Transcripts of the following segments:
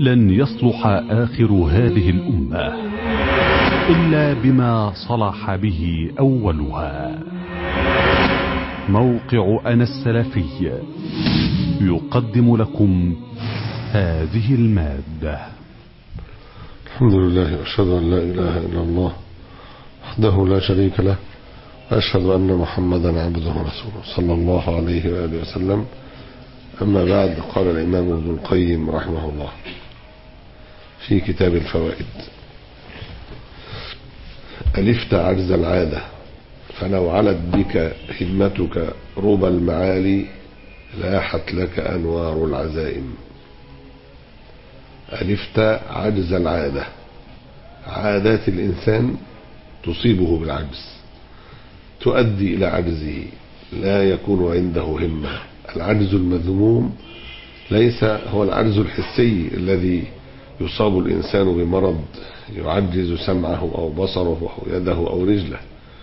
لن يصلح آخر هذه الأمة إلا بما صلح به أولها موقع أنا السلفي يقدم لكم هذه المادة الحمد لله وأشهد أن لا إله إلا الله وحده لا شريك له وأشهد أن محمدا عبده ورسوله صلى الله عليه وآله وسلم أما بعد قال الإمام ابن القيم رحمه الله في كتاب الفوائد ألفت عجز العادة فلو علت بك همتك ربى المعالي لاحت لك أنوار العزائم ألفت عجز العادة عادات الإنسان تصيبه بالعجز تؤدي إلى عجزه لا يكون عنده همة العجز المذموم ليس هو العجز الحسي الذي يصاب الإنسان بمرض يعجز سمعه أو بصره أو يده أو رجله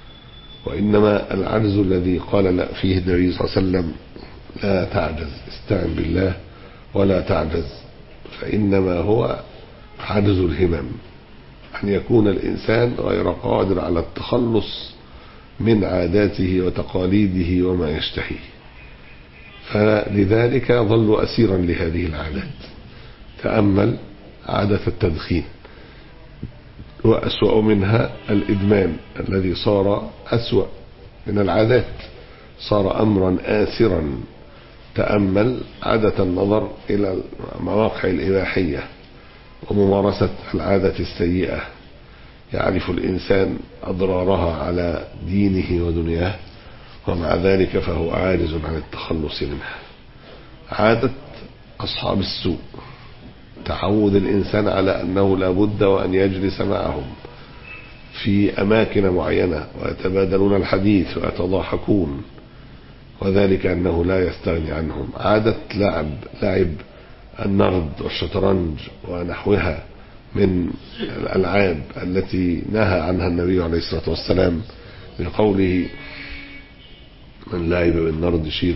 وإنما العجز الذي قال لا فيه النبي صلى الله عليه وسلم لا تعجز استعن بالله ولا تعجز فإنما هو عجز الهمم أن يكون الإنسان غير قادر على التخلص من عاداته وتقاليده وما يشتهيه فلذلك يظل أسيرا لهذه العادات تأمل عادة التدخين وأسوأ منها الإدمان الذي صار أسوأ من العادات صار أمرا آسرا تأمل عادة النظر إلى مواقع الإباحية وممارسة العادة السيئة يعرف الإنسان أضرارها على دينه ودنياه ومع ذلك فهو عاجز عن التخلص منها عادة أصحاب السوء تعود الإنسان على أنه لا بد وأن يجلس معهم في أماكن معينة ويتبادلون الحديث ويتضاحكون وذلك أنه لا يستغني عنهم عادة لعب لعب النرد والشطرنج ونحوها من الألعاب التي نهى عنها النبي عليه الصلاة والسلام بقوله من لعب بالنرد شير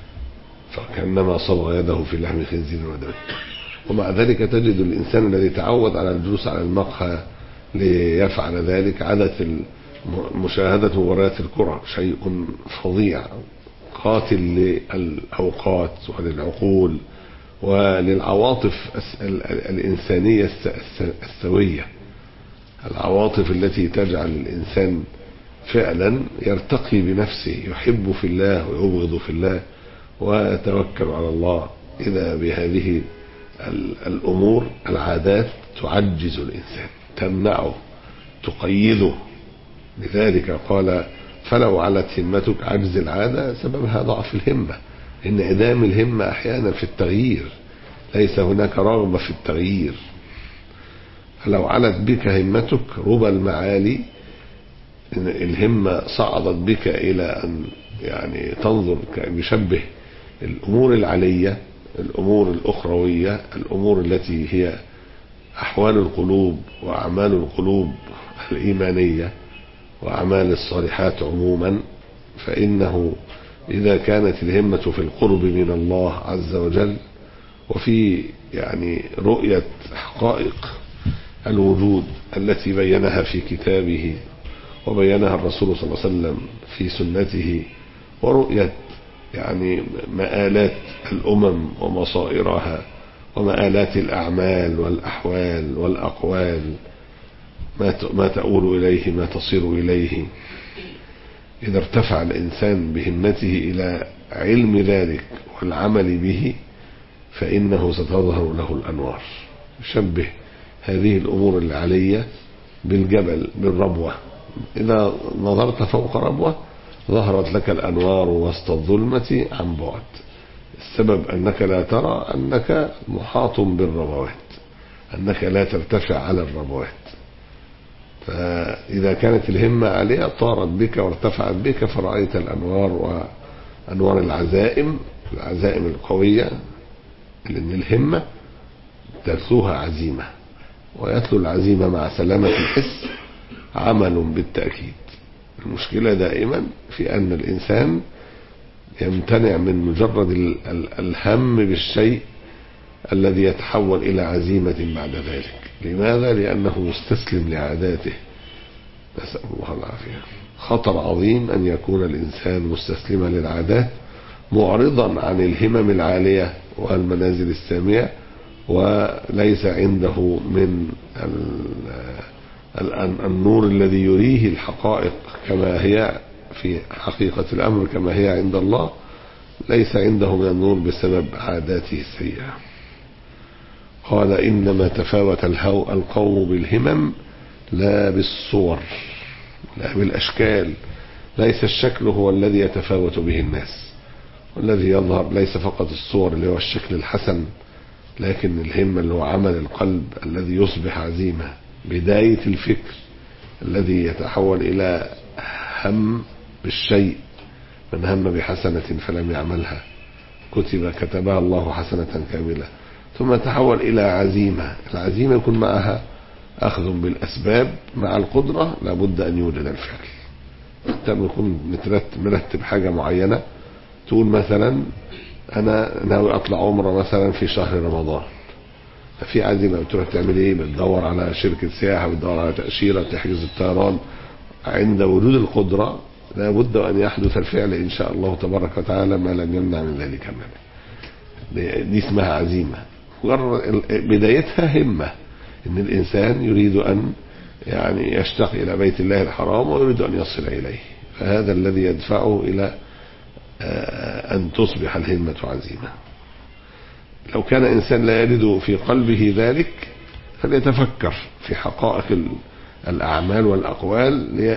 فكأنما صبغ يده في لحم خنزير ودم ومع ذلك تجد الإنسان الذي تعود على الجلوس على المقهى ليفعل ذلك عادة مشاهدة مباريات الكرة شيء فظيع قاتل للأوقات وللعقول وللعواطف الإنسانية السوية العواطف التي تجعل الإنسان فعلا يرتقي بنفسه يحب في الله ويبغض في الله ويتوكل على الله إذا بهذه الأمور العادات تعجز الإنسان تمنعه تقيده لذلك قال فلو علت همتك عجز العادة سببها ضعف الهمة انعدام الهمة أحيانا في التغيير ليس هناك رغبة في التغيير فلو علت بك همتك ربى المعالي الهمة صعدت بك إلى أن يعني تنظر يشبه الأمور العلية الأمور الأخروية الأمور التي هي أحوال القلوب وأعمال القلوب الإيمانية وأعمال الصالحات عموما فإنه إذا كانت الهمة في القرب من الله عز وجل وفي يعني رؤية حقائق الوجود التي بينها في كتابه وبينها الرسول صلى الله عليه وسلم في سنته ورؤية يعني مآلات الأمم ومصائرها ومآلات الأعمال والأحوال والأقوال ما ما تؤول إليه ما تصير إليه إذا ارتفع الإنسان بهمته إلى علم ذلك والعمل به فإنه ستظهر له الأنوار يشبه هذه الأمور العالية بالجبل بالربوة إذا نظرت فوق ربوة ظهرت لك الأنوار وسط الظلمة عن بعد السبب أنك لا ترى أنك محاط بالربوات أنك لا ترتفع على الربوات فإذا كانت الهمة عالية طارت بك وارتفعت بك فرأيت الأنوار وأنوار العزائم العزائم القوية لأن الهمة تتلوها عزيمة ويتلو العزيمة مع سلامة الحس عمل بالتأكيد المشكلة دائما في أن الإنسان يمتنع من مجرد الهم بالشيء الذي يتحول إلى عزيمة بعد ذلك لماذا؟ لأنه مستسلم لعاداته نسأل الله العافية خطر عظيم أن يكون الإنسان مستسلما للعادات معرضا عن الهمم العالية والمنازل السامية وليس عنده من النور الذي يريه الحقائق كما هي في حقيقة الأمر كما هي عند الله ليس عنده من النور بسبب عاداته السيئة قال إنما تفاوت الهو القوم بالهمم لا بالصور لا بالأشكال ليس الشكل هو الذي يتفاوت به الناس والذي يظهر ليس فقط الصور اللي هو الشكل الحسن لكن الهمة اللي هو عمل القلب الذي يصبح عزيمة بداية الفكر الذي يتحول إلى هم بالشيء من هم بحسنة فلم يعملها كتب كتبها الله حسنة كاملة ثم تحول إلى عزيمة العزيمة يكون معها أخذ بالأسباب مع القدرة لابد أن يوجد الفعل حتى يكون مترتب مرتب حاجة معينة تقول مثلا أنا ناوي أطلع عمرة مثلا في شهر رمضان ففي عزيمة بتروح تعمل إيه بتدور على شركة سياحة بتدور على تأشيرة تحجز الطيران عند وجود القدرة لابد أن يحدث الفعل إن شاء الله تبارك وتعالى ما لم يمنع من ذلك منه دي اسمها عزيمة بدايتها همة ان الانسان يريد ان يعني يشتاق الى بيت الله الحرام ويريد ان يصل اليه فهذا الذي يدفعه الى ان تصبح الهمة عزيمة لو كان انسان لا يجد في قلبه ذلك فليتفكر في حقائق الاعمال والاقوال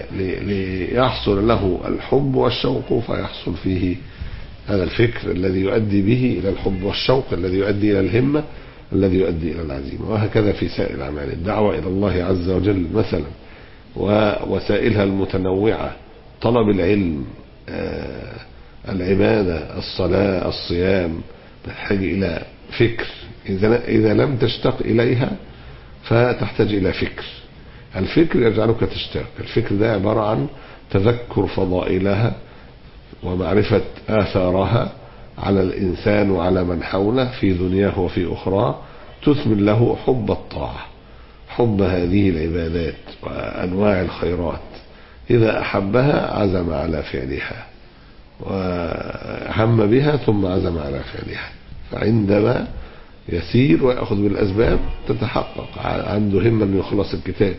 ليحصل له الحب والشوق فيحصل فيه هذا الفكر الذي يؤدي به الى الحب والشوق الذي يؤدي الى الهمه الذي يؤدي الى العزيمه وهكذا في سائر الاعمال الدعوه الى الله عز وجل مثلا ووسائلها المتنوعه طلب العلم آه العباده الصلاه الصيام تحتاج الى فكر اذا اذا لم تشتق اليها فتحتاج الى فكر الفكر يجعلك تشتاق الفكر ده عباره عن تذكر فضائلها ومعرفة آثارها على الإنسان وعلى من حوله في دنياه وفي أخرى تثمر له حب الطاعة حب هذه العبادات وأنواع الخيرات إذا أحبها عزم على فعلها وهم بها ثم عزم على فعلها فعندما يسير ويأخذ بالأسباب تتحقق عنده همة أنه يخلص الكتاب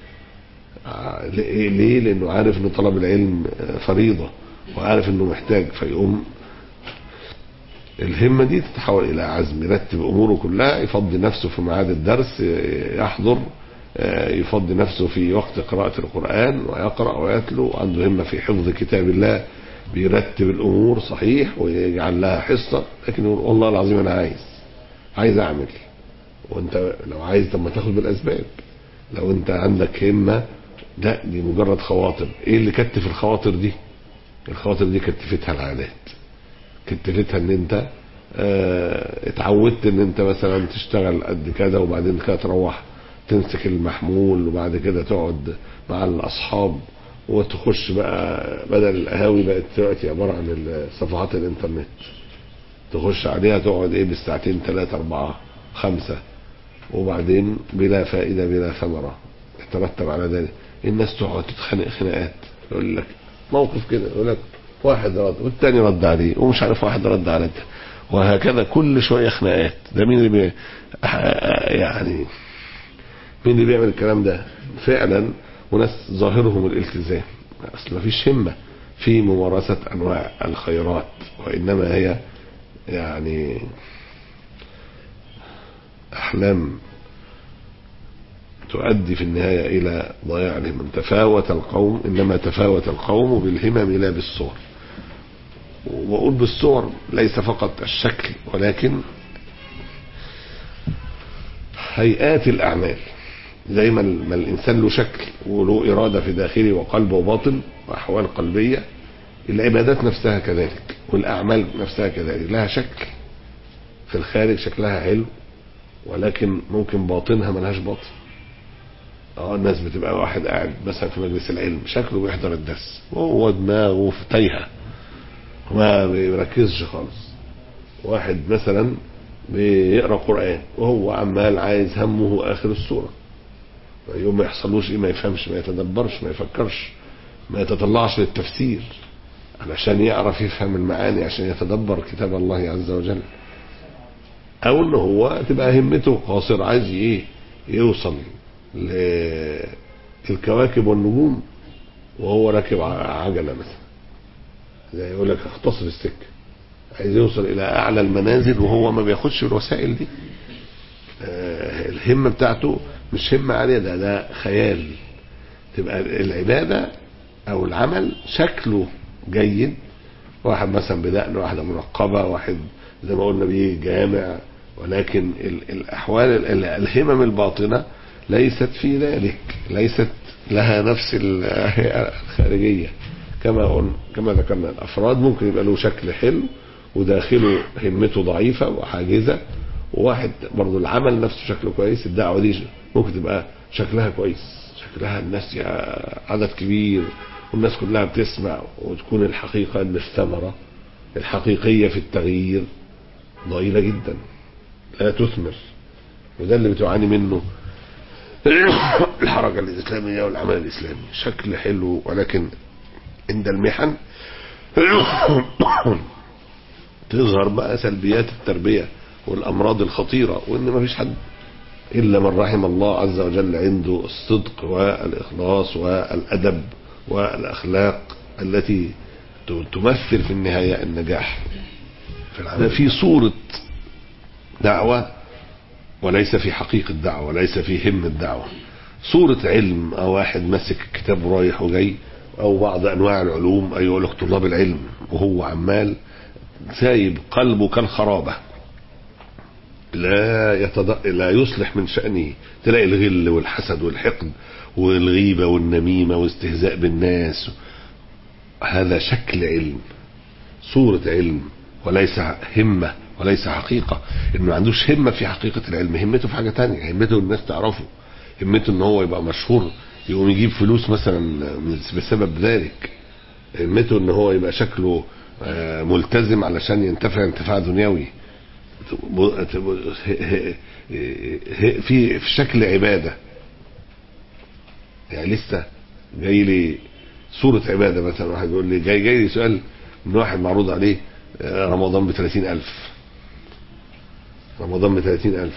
ليه؟ لأنه عارف أن طلب العلم فريضة وعارف انه محتاج فيقوم الهمة دي تتحول إلى عزم يرتب أموره كلها يفضي نفسه في ميعاد الدرس يحضر يفضي نفسه في وقت قراءة القرآن ويقرأ ويتلو عنده همة في حفظ كتاب الله بيرتب الأمور صحيح ويجعل لها حصة لكن يقول والله العظيم أنا عايز عايز أعمل وأنت لو عايز طب ما تاخد بالأسباب لو أنت عندك همة لا دي مجرد خواطر إيه اللي كتف الخواطر دي الخواطر دي كتفتها العادات كتفتها ان انت اه اتعودت ان انت مثلا تشتغل قد كده وبعدين كده تروح تمسك المحمول وبعد كده تقعد مع الاصحاب وتخش بقى بدل القهاوي بقت دلوقتي عباره عن صفحات الانترنت تخش عليها تقعد ايه بالساعتين ثلاثة أربعة خمسة وبعدين بلا فائدة بلا ثمرة يترتب على ذلك الناس تقعد تتخانق خناقات يقول لك موقف كده يقول لك واحد رد والتاني رد عليه ومش عارف واحد رد على ده وهكذا كل شويه خناقات ده مين اللي بي يعني مين اللي بيعمل الكلام ده فعلا وناس ظاهرهم الالتزام اصل ما فيش همه في ممارسه انواع الخيرات وانما هي يعني احلام تؤدي في النهاية إلى ضياع الهمم تفاوت القوم إنما تفاوت القوم بالهمم لا بالصور وأقول بالصور ليس فقط الشكل ولكن هيئات الأعمال زي ما الإنسان له شكل وله إرادة في داخله وقلب وباطن وأحوال قلبية العبادات نفسها كذلك والأعمال نفسها كذلك لها شكل في الخارج شكلها حلو ولكن ممكن باطنها ملهاش باطن اه الناس بتبقى واحد قاعد مثلا في مجلس العلم شكله بيحضر الدرس وهو دماغه في تايهه ما بيركزش خالص واحد مثلا بيقرا قران وهو عمال عايز همه اخر السوره يوم ما يحصلوش ايه ما يفهمش ما يتدبرش ما يفكرش ما يتطلعش للتفسير علشان يعرف يفهم المعاني عشان يتدبر كتاب الله عز وجل او ان هو تبقى همته قاصر عايز ايه يوصل للكواكب والنجوم وهو راكب عجله مثلا زي يقول لك اختصر السكه عايز يوصل الى اعلى المنازل وهو ما بياخدش الوسائل دي آه الهمه بتاعته مش همه عاليه ده ده خيال تبقى العباده او العمل شكله جيد واحد مثلا بدقن واحده منقبه واحد زي ما قلنا بيه جامع ولكن الاحوال الهمم الباطنه ليست في ذلك ليست لها نفس الخارجيه كما قلنا كما ذكرنا الافراد ممكن يبقى له شكل حلو وداخله همته ضعيفه وحاجزه وواحد برضه العمل نفسه شكله كويس الدعوه دي ممكن تبقى شكلها كويس شكلها الناس عدد كبير والناس كلها بتسمع وتكون الحقيقه ان الثمره الحقيقيه في التغيير ضئيله جدا لا تثمر وده اللي بتعاني منه الحركه الاسلاميه والعمل الاسلامي شكل حلو ولكن عند المحن تظهر بقى سلبيات التربيه والامراض الخطيره وان ما فيش حد الا من رحم الله عز وجل عنده الصدق والاخلاص والادب والاخلاق التي تمثل في النهايه النجاح في العمل في صوره دعوه وليس في حقيقه دعوه وليس في هم الدعوه صوره علم او واحد ماسك كتاب رايح وجاي او بعض انواع العلوم اي يقول لك طلاب العلم وهو عمال سايب قلبه كالخرابه لا يتض... لا يصلح من شأنه تلاقي الغل والحسد والحقد والغيبة والنميمة واستهزاء بالناس هذا شكل علم صورة علم وليس همة وليس حقيقة انه ما عندوش همة في حقيقة العلم همته في حاجة تانية همته الناس تعرفه همته ان هو يبقى مشهور يقوم يجيب فلوس مثلا بسبب ذلك همته ان هو يبقى شكله ملتزم علشان ينتفع انتفاع دنيوي في في شكل عباده يعني لسه جاي لي صورة عبادة مثلا واحد يقول لي جاي جاي لي سؤال من واحد معروض عليه رمضان ب ألف رمضان ب ألف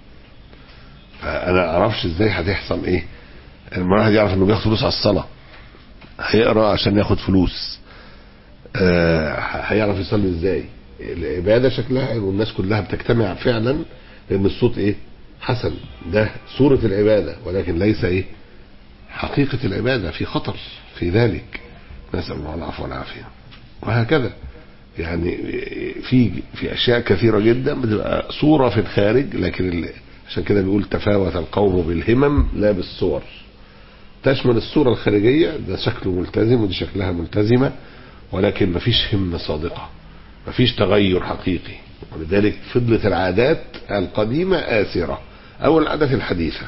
فأنا أعرفش إزاي هتحصل إيه لما الواحد يعرف إنه بياخد فلوس على الصلاة هيقرأ عشان ياخد فلوس هيعرف يصلي إزاي العباده شكلها حلو والناس كلها بتجتمع فعلا لان الصوت ايه حسن ده صوره العباده ولكن ليس ايه حقيقه العباده في خطر في ذلك نسال الله العفو والعافيه وهكذا يعني في في اشياء كثيره جدا بتبقى صوره في الخارج لكن عشان كده بيقول تفاوت القوم بالهمم لا بالصور تشمل الصوره الخارجيه ده شكله ملتزم ودي شكلها ملتزمه ولكن مفيش همه صادقه مفيش تغير حقيقي ولذلك فضلت العادات القديمة آثرة أو العادات الحديثة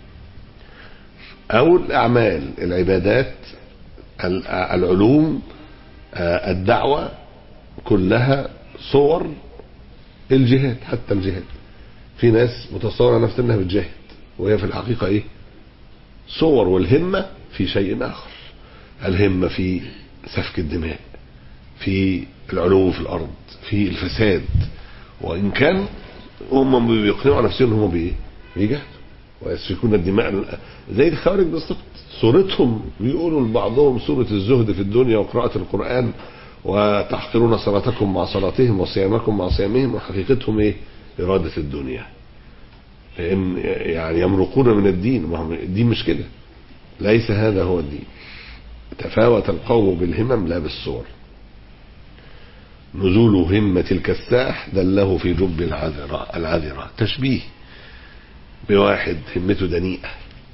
أو الأعمال العبادات العلوم الدعوة كلها صور الجهاد حتى الجهاد في ناس متصورة نفسها انها بتجاهد وهي في الحقيقة ايه صور والهمة في شيء آخر الهمة في سفك الدماء في العلو في الارض في الفساد وان كان هم بيقنعوا نفسهم ان هم بايه؟ بيجاهدوا ويسفكون الدماء زي الخوارج بالظبط صورتهم بيقولوا لبعضهم صورة الزهد في الدنيا وقراءة القرآن وتحقرون صلاتكم مع صلاتهم وصيامكم مع صيامهم وحقيقتهم ايه؟ إرادة الدنيا لأن يعني يمرقون من الدين ما هم الدين مش كده ليس هذا هو الدين تفاوت القوم بالهمم لا بالصور نزول همة الكساح دله في جب العذرة العذرة تشبيه بواحد همته دنيئة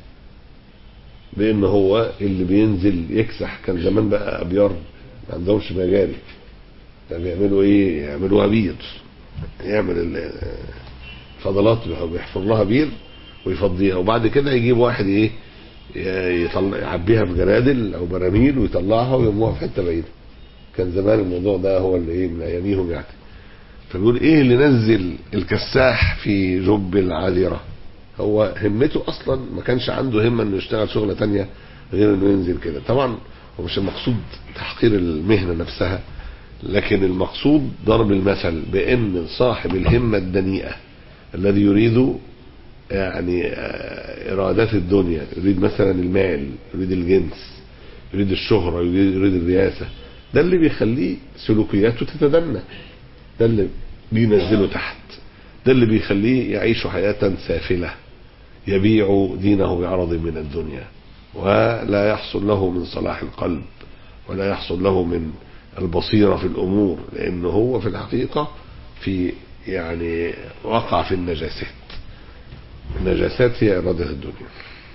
بان هو اللي بينزل يكسح كان زمان بقى ابيار ما عندهمش مجاري كانوا بيعملوا ايه يعملوها بير يعمل الفضلات بيحفر لها بير ويفضيها وبعد كده يجيب واحد ايه يطلع يعبيها بجرادل او براميل ويطلعها ويرموها في حته بعيده كان زمان الموضوع ده هو اللي ايه من اياميهم يعني فبيقول ايه اللي نزل الكساح في جب العذرة هو همته اصلا ما كانش عنده همة انه يشتغل شغلة تانية غير انه ينزل كده طبعا هو مش المقصود تحقير المهنة نفسها لكن المقصود ضرب المثل بان صاحب الهمة الدنيئة الذي يريد يعني ارادات الدنيا يريد مثلا المال يريد الجنس يريد الشهرة يريد الرياسة ده اللي بيخليه سلوكياته تتدنى ده اللي بينزله تحت ده اللي بيخليه يعيش حياة سافلة يبيع دينه بعرض من الدنيا ولا يحصل له من صلاح القلب ولا يحصل له من البصيرة في الأمور لأنه هو في الحقيقة في يعني وقع في النجاسات النجاسات هي إرادة الدنيا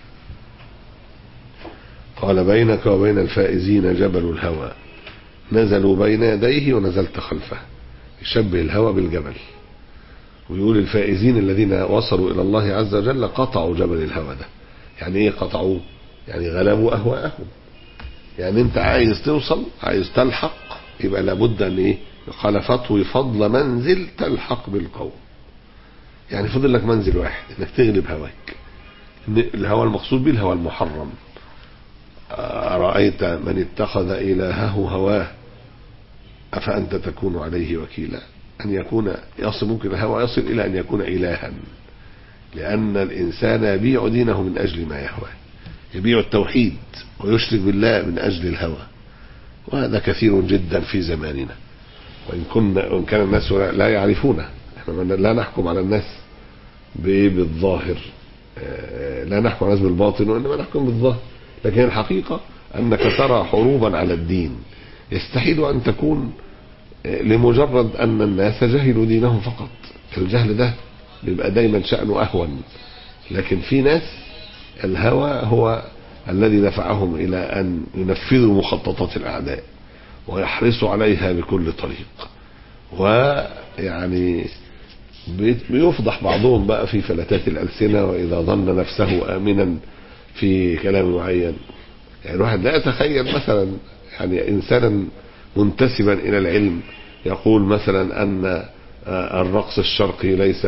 قال بينك وبين الفائزين جبل الهوى نزلوا بين يديه ونزلت خلفه يشبه الهوى بالجبل ويقول الفائزين الذين وصلوا إلى الله عز وجل قطعوا جبل الهوى ده يعني ايه قطعوه يعني غلبوا أهواءهم يعني انت عايز توصل عايز تلحق يبقى لابد ان ايه قال فطوي فضل منزل تلحق بالقوم يعني فضل لك منزل واحد انك تغلب هواك الهوى المقصود به الهوى المحرم أرأيت من اتخذ إلهه هواه أفأنت تكون عليه وكيلا أن يكون يصل ممكن الهوى يصل إلى أن يكون إلها لأن الإنسان يبيع دينه من أجل ما يهوى يبيع التوحيد ويشرك بالله من أجل الهوى وهذا كثير جدا في زماننا وإن, كنا وإن كان الناس لا يعرفونه احنا لا نحكم على الناس بالظاهر لا نحكم على الناس بالباطن وإنما نحكم بالظاهر لكن الحقيقة أنك ترى حروبا على الدين يستحيل أن تكون لمجرد أن الناس جهلوا دينهم فقط الجهل ده بيبقى دايما شأنه أهون لكن في ناس الهوى هو الذي دفعهم إلى أن ينفذوا مخططات الأعداء ويحرصوا عليها بكل طريق ويعني بيفضح بعضهم بقى في فلتات الألسنة وإذا ظن نفسه آمنا في كلام معين يعني الواحد لا يتخيل مثلا يعني إنسانا منتسبا إلى العلم يقول مثلا أن الرقص الشرقي ليس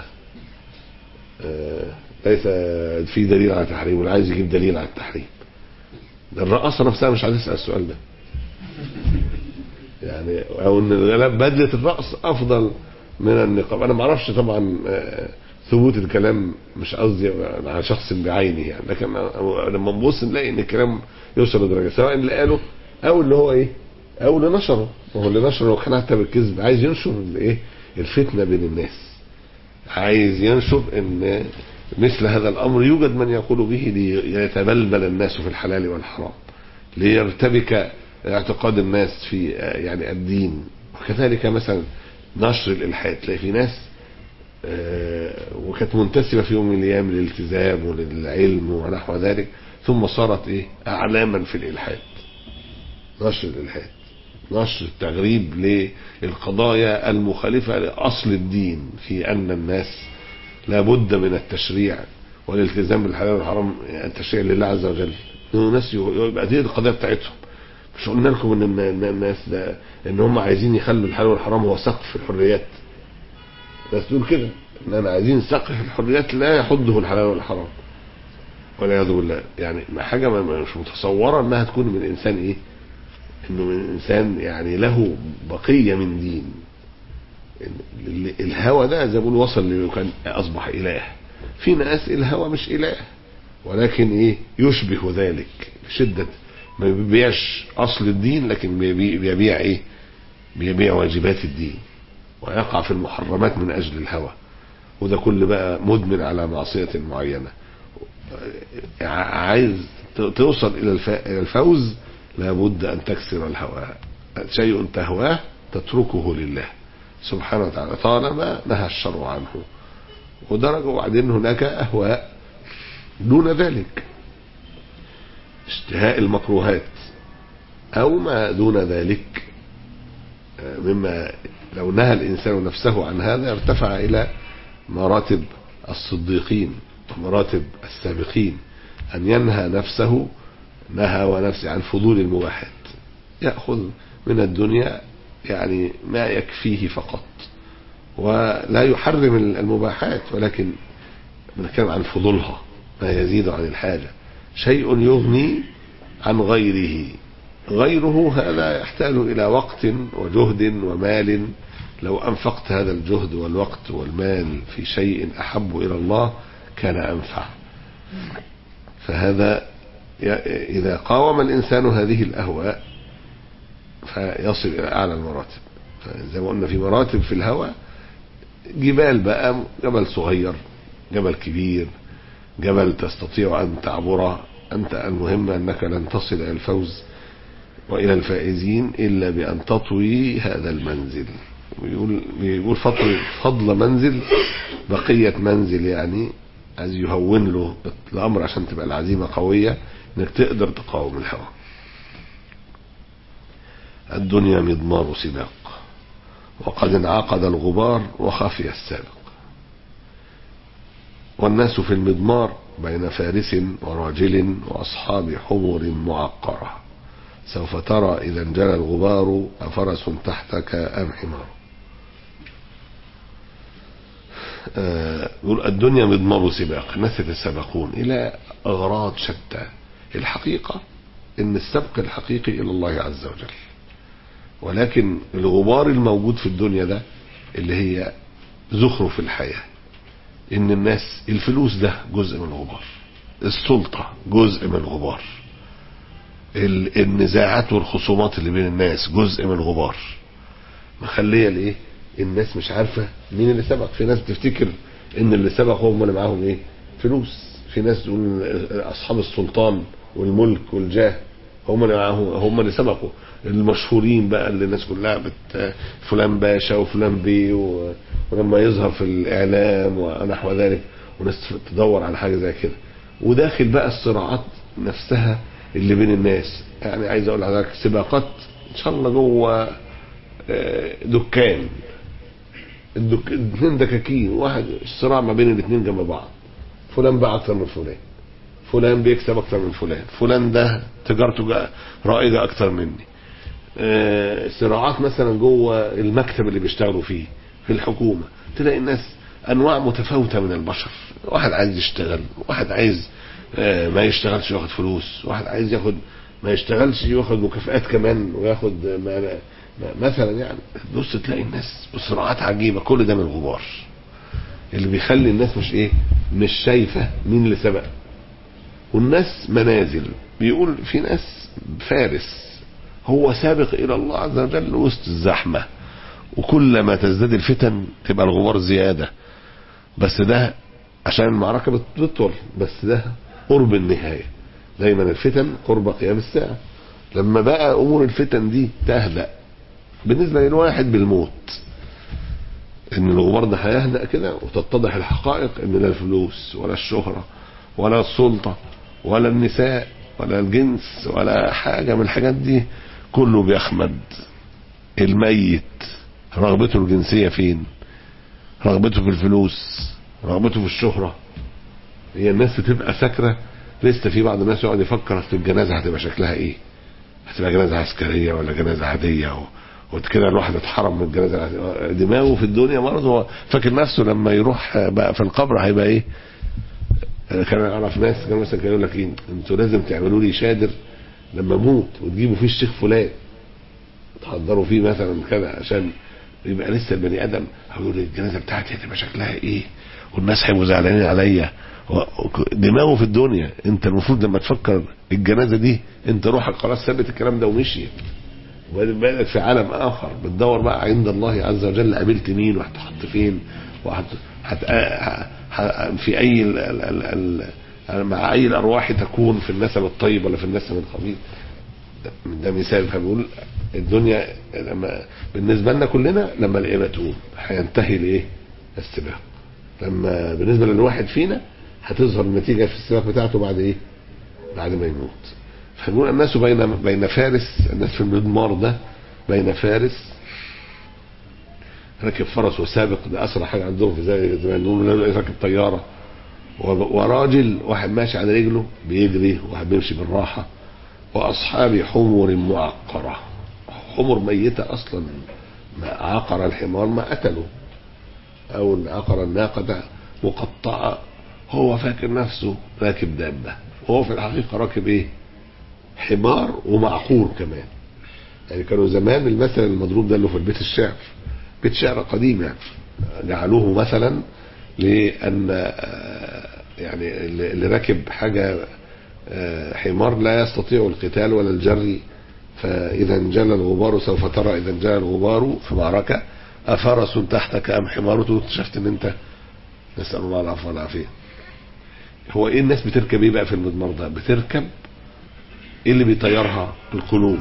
ليس في دليل على تحريم ولا عايز يجيب دليل على التحريم ده الرقاصة نفسها مش عايز تسأل السؤال ده يعني او ان بدلة الرقص افضل من النقاب انا ما اعرفش طبعا ثبوت الكلام مش قصدي على شخص بعينه يعني لكن لما نبص نلاقي ان الكلام يوصل لدرجه سواء اللي قاله او اللي هو ايه او اللي نشره وهو اللي نشره وكان حتى بالكذب عايز ينشر الايه الفتنه بين الناس عايز ينشر ان مثل هذا الامر يوجد من يقول به ليتبلبل الناس في الحلال والحرام ليرتبك اعتقاد الناس في يعني الدين وكذلك مثلا نشر الالحاد تلاقي في ناس وكانت منتسبه في يوم من الايام للالتزام وللعلم ونحو ذلك ثم صارت ايه اعلاما في الالحاد نشر الالحاد نشر التغريب للقضايا المخالفه لاصل الدين في ان الناس لابد من التشريع والالتزام بالحلال والحرام التشريع لله عز وجل الناس يبقى دي القضيه بتاعتهم مش قلنا لكم ان الناس ده ان هم عايزين يخلوا الحلال والحرام هو سقف الحريات الناس تقول كده ان انا عايزين سقف الحريات لا يحده الحلال والحرام والعياذ بالله يعني حاجه مش متصوره انها تكون من انسان ايه انه من انسان يعني له بقيه من دين الهوى ده زي ما بقول وصل كان اصبح اله في ناس الهوى مش اله ولكن ايه يشبه ذلك بشده ما بيبيعش اصل الدين لكن بيبيع ايه بيبيع واجبات الدين ويقع في المحرمات من اجل الهوى وده كل بقى مدمن على معصية معينة عايز توصل الى الفوز لابد ان تكسر الهوى شيء تهواه تتركه لله سبحانه وتعالى طالما نهى الشرع عنه ودرجة وبعدين هناك اهواء دون ذلك اشتهاء المكروهات او ما دون ذلك مما لو نهى الانسان نفسه عن هذا ارتفع الى مراتب الصديقين ومراتب السابقين ان ينهى نفسه نهى ونفسه عن فضول المباحات ياخذ من الدنيا يعني ما يكفيه فقط ولا يحرم المباحات ولكن بنتكلم عن فضولها ما يزيد عن الحاجة شيء يغني عن غيره غيره هذا يحتاج إلى وقت وجهد ومال لو أنفقت هذا الجهد والوقت والمال في شيء أحب إلى الله كان أنفع فهذا إذا قاوم الإنسان هذه الأهواء فيصل إلى أعلى المراتب فزي ما قلنا في مراتب في الهوى جبال بقى جبل صغير جبل كبير جبل تستطيع أن تعبره أنت المهم أنك لن تصل إلى الفوز وإلى الفائزين إلا بأن تطوي هذا المنزل ويقول بيقول فضل فضل منزل بقية منزل يعني عايز يهون له الأمر عشان تبقى العزيمة قوية إنك تقدر تقاوم الهوى الدنيا مضمار سباق وقد انعقد الغبار وخفي السابق والناس في المضمار بين فارس وراجل وأصحاب حمر معقرة سوف ترى إذا انجلى الغبار أفرس تحتك أم حمار يقول آه الدنيا مضمار سباق الناس يتسابقون إلى أغراض شتى الحقيقة إن السبق الحقيقي إلى الله عز وجل ولكن الغبار الموجود في الدنيا ده اللي هي زخرف الحياة ان الناس الفلوس ده جزء من الغبار السلطة جزء من الغبار النزاعات والخصومات اللي بين الناس جزء من الغبار مخلية الايه الناس مش عارفة مين اللي سبق في ناس تفتكر ان اللي سبق هم اللي معاهم ايه فلوس في ناس تقول اصحاب السلطان والملك والجاه هم اللي معاهم هم اللي سبقوا المشهورين بقى اللي الناس كلها بت فلان باشا وفلان بيه و... ولما يظهر في الاعلام ونحو ذلك وناس تدور على حاجه زي كده وداخل بقى الصراعات نفسها اللي بين الناس يعني عايز اقول لحضرتك سباقات ان شاء الله جوه دكان الدك... اثنين دكاكين واحد الصراع ما بين الاثنين جنب بعض فلان باع اكتر من فلان فلان بيكسب اكتر من فلان فلان ده تجارته رائجه اكتر مني آه صراعات مثلا جوه المكتب اللي بيشتغلوا فيه في الحكومه تلاقي الناس انواع متفاوته من البشر واحد عايز يشتغل واحد عايز آه ما يشتغلش ياخد فلوس واحد عايز ياخد ما يشتغلش ياخد مكافآت كمان وياخد ما ما مثلا يعني بص تلاقي الناس بصراعات عجيبه كل ده من الغبار اللي بيخلي الناس مش ايه مش شايفه مين اللي سبق والناس منازل بيقول في ناس فارس هو سابق الى الله عز وجل وسط الزحمه وكلما تزداد الفتن تبقى الغبار زياده بس ده عشان المعركه بتطول بس ده قرب النهايه دايما الفتن قرب قيام الساعه لما بقى امور الفتن دي تهدأ بالنسبه للواحد بالموت ان الغبار ده هيهدأ كده وتتضح الحقائق ان لا الفلوس ولا الشهره ولا السلطه ولا النساء ولا الجنس ولا حاجه من الحاجات دي كله بيخمد الميت رغبته الجنسيه فين رغبته في الفلوس رغبته في الشهره هي الناس بتبقى ساكره لسه في بعض الناس يقعد يفكر في الجنازه هتبقى شكلها ايه هتبقى جنازه عسكريه ولا جنازه عاديه و... وكده الواحد اتحرم من الجنازه دماغه في الدنيا برضه هو فاكر نفسه لما يروح بقى في القبر هيبقى ايه كان اعرف ناس كانوا مثلا كانوا يقول لك ايه انتوا لازم تعملوا لي شادر لما اموت وتجيبوا فيه الشيخ فلان تحضروا فيه مثلا كذا عشان يبقى لسه البني ادم هيقول الجنازه بتاعتي هتبقى شكلها ايه والناس هيبقوا زعلانين عليا دماغه في الدنيا انت المفروض لما تفكر الجنازه دي انت روحك خلاص ثبت الكلام ده ومشيت وبعدين بقى في عالم اخر بتدور بقى عند الله عز وجل قابلت مين وهتحط فين وهت هت... في اي ال... ال... ال... مع اي الارواح تكون في النسب الطيب ولا في النسب الخبيث ده مثال فبيقول الدنيا لما بالنسبه لنا كلنا لما القيامه تقوم هينتهي لايه؟ السباق لما بالنسبه للواحد فينا هتظهر النتيجه في السباق بتاعته بعد ايه؟ بعد ما يموت فنقول الناس بين بين فارس الناس في المضمار ده بين فارس راكب فرس وسابق ده اسرع حاجه عندهم في زي زمان نقول راكب طياره وراجل واحد ماشي على رجله بيجري وواحد بيمشي بالراحه واصحاب حمر معقره حمر ميته اصلا ما عقر الحمار ما قتله او عقر الناقة مقطعة هو فاكر نفسه راكب دابة وهو في الحقيقة راكب ايه حمار ومعقور كمان يعني كانوا زمان المثل المضروب ده اللي في البيت الشعر بيت شعر قديم يعني جعلوه مثلا لأن آه، يعني اللي اللي راكب حاجة آه، حمار لا يستطيع القتال ولا الجري فإذا انجلى الغبار سوف ترى إذا انجلى الغبار في معركة أفرس تحتك أم حمار تقول اكتشفت إن أنت نسأل الله العفو والعافية هو إيه الناس بتركب إيه بقى في المضمار ده بتركب إيه اللي بيطيرها القلوب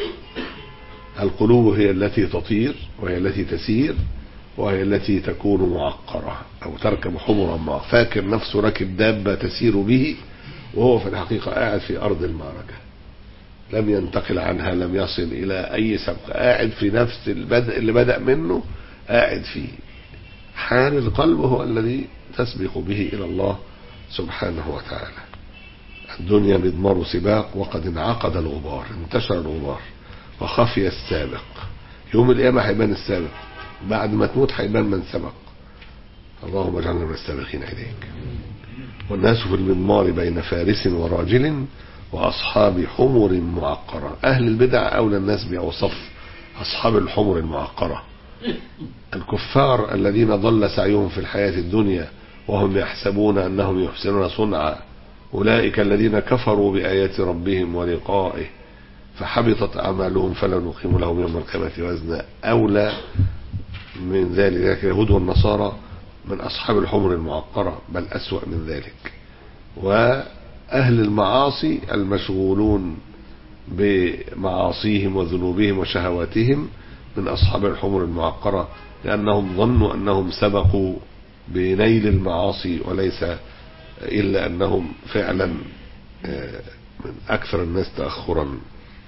القلوب هي التي تطير وهي التي تسير وهي التي تكون معقرة أو تركب حمرا معه فاكر نفسه راكب دابة تسير به وهو في الحقيقة قاعد في أرض المعركة لم ينتقل عنها لم يصل إلى أي سبق قاعد في نفس البدء اللي بدأ منه قاعد فيه حال القلب هو الذي تسبق به إلى الله سبحانه وتعالى الدنيا مضمار سباق وقد انعقد الغبار انتشر الغبار وخفي السابق يوم القيامة هيبان السابق بعد ما تموت هيبان من سبق اللهم اجعلنا من السابقين إليك والناس في المضمار بين فارس وراجل وأصحاب حمر معقرة أهل البدع أولى الناس بأوصف أصحاب الحمر المعقرة الكفار الذين ضل سعيهم في الحياة الدنيا وهم يحسبون أنهم يحسنون صنعا أولئك الذين كفروا بآيات ربهم ولقائه فحبطت أعمالهم فلا نقيم لهم يوم القيامة وزنا أولى من ذلك اليهود والنصارى من أصحاب الحمر المعقرة بل أسوأ من ذلك وأهل المعاصي المشغولون بمعاصيهم وذنوبهم وشهواتهم من أصحاب الحمر المعقرة لأنهم ظنوا أنهم سبقوا بنيل المعاصي وليس إلا أنهم فعلا آه، من أكثر الناس تأخرا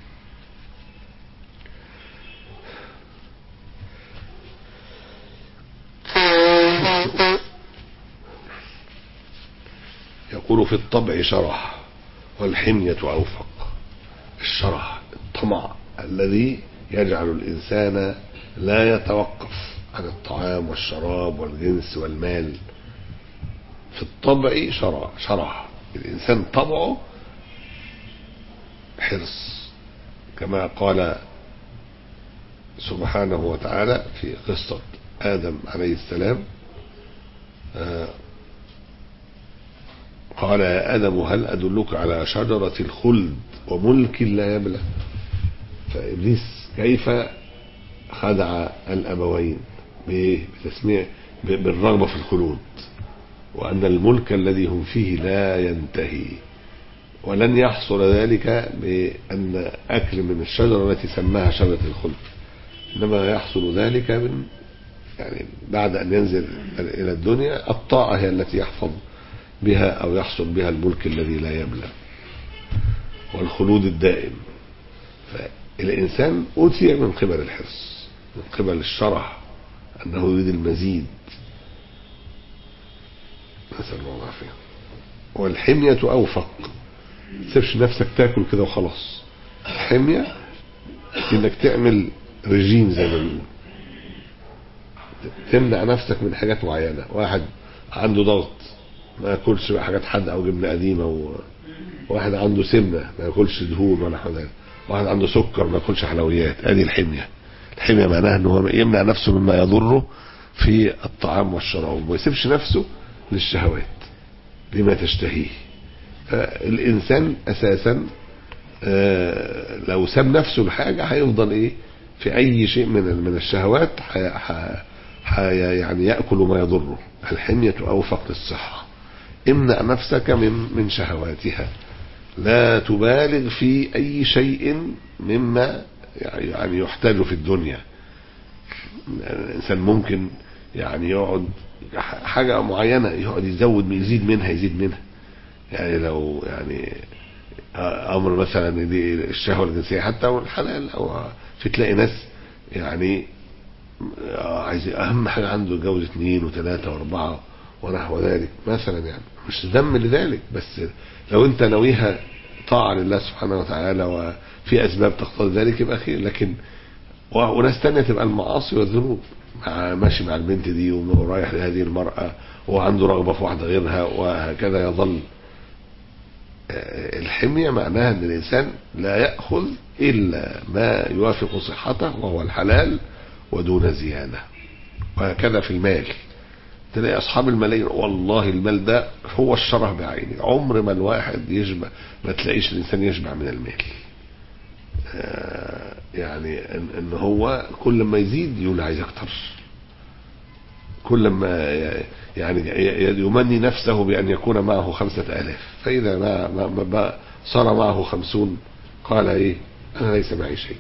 يقول في الطبع شرح والحمية أوفق الشرح الطمع الذي يجعل الإنسان لا يتوقف عن الطعام والشراب والجنس والمال في الطبع شرع شرح الإنسان طبعه حرص كما قال سبحانه وتعالى في قصة آدم عليه السلام آه، قال يا آدم هل أدلك على شجرة الخلد وملك لا يبلى فإبليس كيف خدع الأبوين بإيه؟ بتسميع ب- بالرغبة في الخلود وأن الملك الذي هم فيه لا ينتهي ولن يحصل ذلك بأن أكل من الشجرة التي سماها شجرة الخلد إنما يحصل ذلك من يعني بعد أن ينزل إلى الدنيا الطاعة هي التي يحفظ بها أو يحصل بها الملك الذي لا يبلى والخلود الدائم فالإنسان أوتي من قبل الحرص من قبل الشرع أنه يريد المزيد نسأل الله العافية والحمية أوفق ما تسيبش نفسك تاكل كده وخلاص الحمية انك تعمل رجيم زي ما بيقولوا تمنع نفسك من حاجات معينة واحد عنده ضغط ما ياكلش بقى حاجات حادقة او جبنة قديمة و... واحد عنده سمنة ما ياكلش دهون ولا حاجة واحد عنده سكر ما ياكلش حلويات ادي الحمية الحمية معناها ان هو يمنع نفسه مما يضره في الطعام والشراب وما يسيبش نفسه للشهوات لما تشتهيه فالإنسان أساسا آه، لو ساب نفسه لحاجة هيفضل إيه في أي شيء من من الشهوات ح- ح- ح- يعني يأكل ما يضره الحمية أوفق للصحة امنع نفسك من من شهواتها لا تبالغ في أي شيء مما يعني يحتاج في الدنيا الإنسان ممكن يعني يقعد حاجة معينة يقعد يزود يزيد منها يزيد منها يعني لو يعني امر مثلا دي الشهوه الجنسيه حتى والحلال او في تلاقي ناس يعني عايز اهم حاجه عنده يتجوز اثنين وثلاثه واربعه ونحو ذلك مثلا يعني مش ذم لذلك بس لو انت ناويها طاعه لله سبحانه وتعالى وفي اسباب تقتضي ذلك يبقى خير لكن و- وناس تانية تبقى المعاصي والذنوب مع ماشي مع البنت دي ورايح لهذه المرأة وعنده رغبة في واحدة غيرها وهكذا يظل آه، الحمية معناها ان الانسان لا يأخذ الا ما يوافق صحته وهو الحلال ودون زيادة وهكذا في المال تلاقي اصحاب الملايين والله المال ده هو الشره بعينه عمر ما الواحد يشبع ما تلاقيش الانسان يشبع من المال آه، يعني ان إن هو كل ما يزيد يقول عايز اكتر كل ما ي- يعني ي- يمني نفسه بأن يكون معه خمسة آلاف فإذا ما, ما, ما ما صار معه خمسون قال إيه أنا ليس معي شيء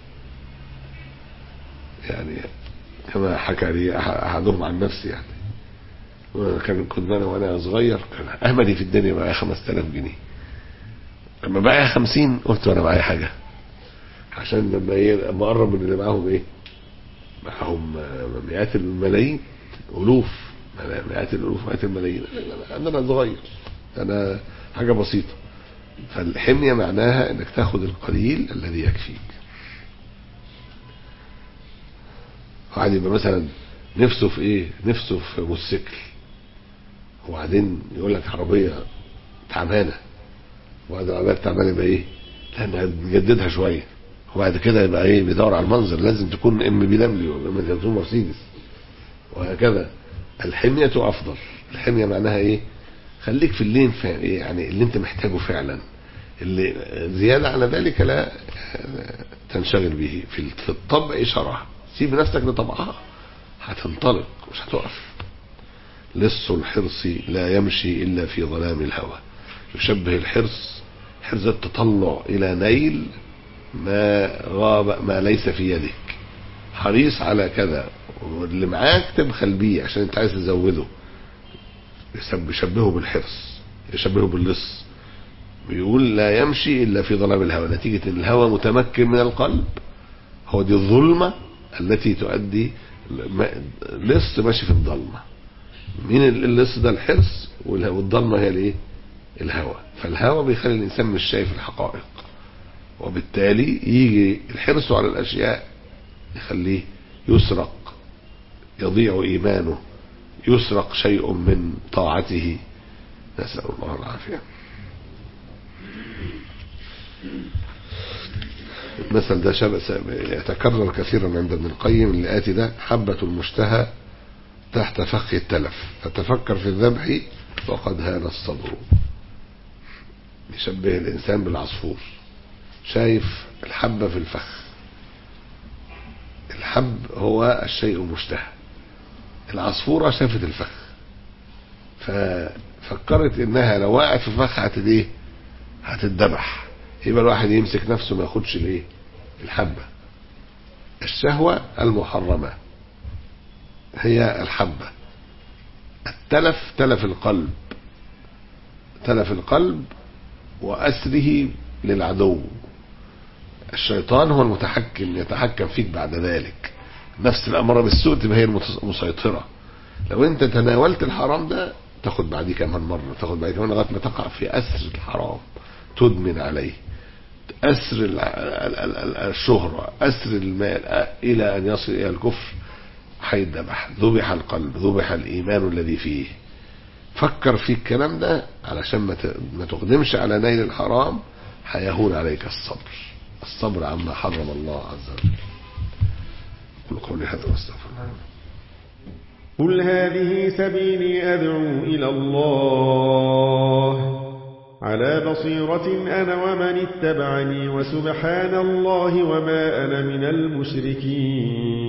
يعني كما حكى لي أح- أحدهم عن نفسي يعني وأنا كان كنت أنا وأنا صغير كان أملي في الدنيا معايا 5000 جنيه لما معايا 50 قلت وأنا معايا حاجة عشان لما إيه لما أقرب من اللي معاهم إيه معاهم آه، مئات الملايين ألوف مئات الألوف مئات الملايين أنا أنا صغير أنا حاجة بسيطة فالحمية معناها انك تاخد القليل الذي يكفيك واحد يبقى مثلا نفسه في ايه نفسه في موتوسيكل وبعدين يقول لك عربية تعبانة وبعد العربية التعبانة يبقى ايه لانها نجددها شوية وبعد كده يبقى ايه بيدور على المنظر لازم تكون ام بي دبليو لما تكون مرسيدس وهكذا الحمية افضل الحمية معناها ايه خليك في اللي ينفع إيه يعني اللي انت محتاجه فعلا اللي زيادة على ذلك لا تنشغل به في في الطبع شرع سيب نفسك لطبعها هتنطلق مش هتقف لص الحرص لا يمشي إلا في ظلام الهوى يشبه الحرص حرص التطلع إلى نيل ما غاب ما ليس في يدك حريص على كذا واللي معاك تبخل بيه عشان انت عايز تزوده يشبهه بالحرص يشبهه باللص بيقول لا يمشي إلا في ظلام الهوى نتيجة ان الهوى متمكن من القلب هو دي الظلمة التي تؤدي لص ماشي في الظلمة مين اللص ده الحرص والظلمة هي الايه الهوى فالهوى بيخلي الإنسان مش شايف الحقائق وبالتالي يجي الحرص على الأشياء يخليه يسرق يضيع إيمانه يسرق شيء من طاعته نسأل الله العافية المثل ده شبه يتكرر كثيرا عند ابن القيم اللي آتي ده حبة المشتهى تحت فخ التلف فتفكر في الذبح وقد هان الصبر يشبه الإنسان بالعصفور شايف الحبة في الفخ الحب هو الشيء المشتهى العصفورة شافت الفخ ففكرت انها لو وقعت في الفخ هتد ايه هتتذبح يبقى الواحد يمسك نفسه ما ياخدش الايه الحبة الشهوة المحرمة هي الحبة التلف تلف القلب تلف القلب وأسره للعدو الشيطان هو المتحكم يتحكم فيك بعد ذلك نفس الأمارة بالسوء تبقى هي المسيطرة لو انت تناولت الحرام ده تاخد بعديه كمان مرة تاخد بعديه كمان لغاية ما تقع في أسر الحرام تدمن عليه أسر الشهرة أسر المال إلى أن يصل إلى الكفر هيذبح ذبح القلب ذبح الإيمان الذي فيه فكر في الكلام ده علشان ما تقدمش على نيل الحرام هيهون عليك الصبر الصبر عما حرم الله عز وجل قل قولي هذا واستغفر الله قل هذه سبيلي أدعو إلى الله على بصيرة أنا ومن اتبعني وسبحان الله وما أنا من المشركين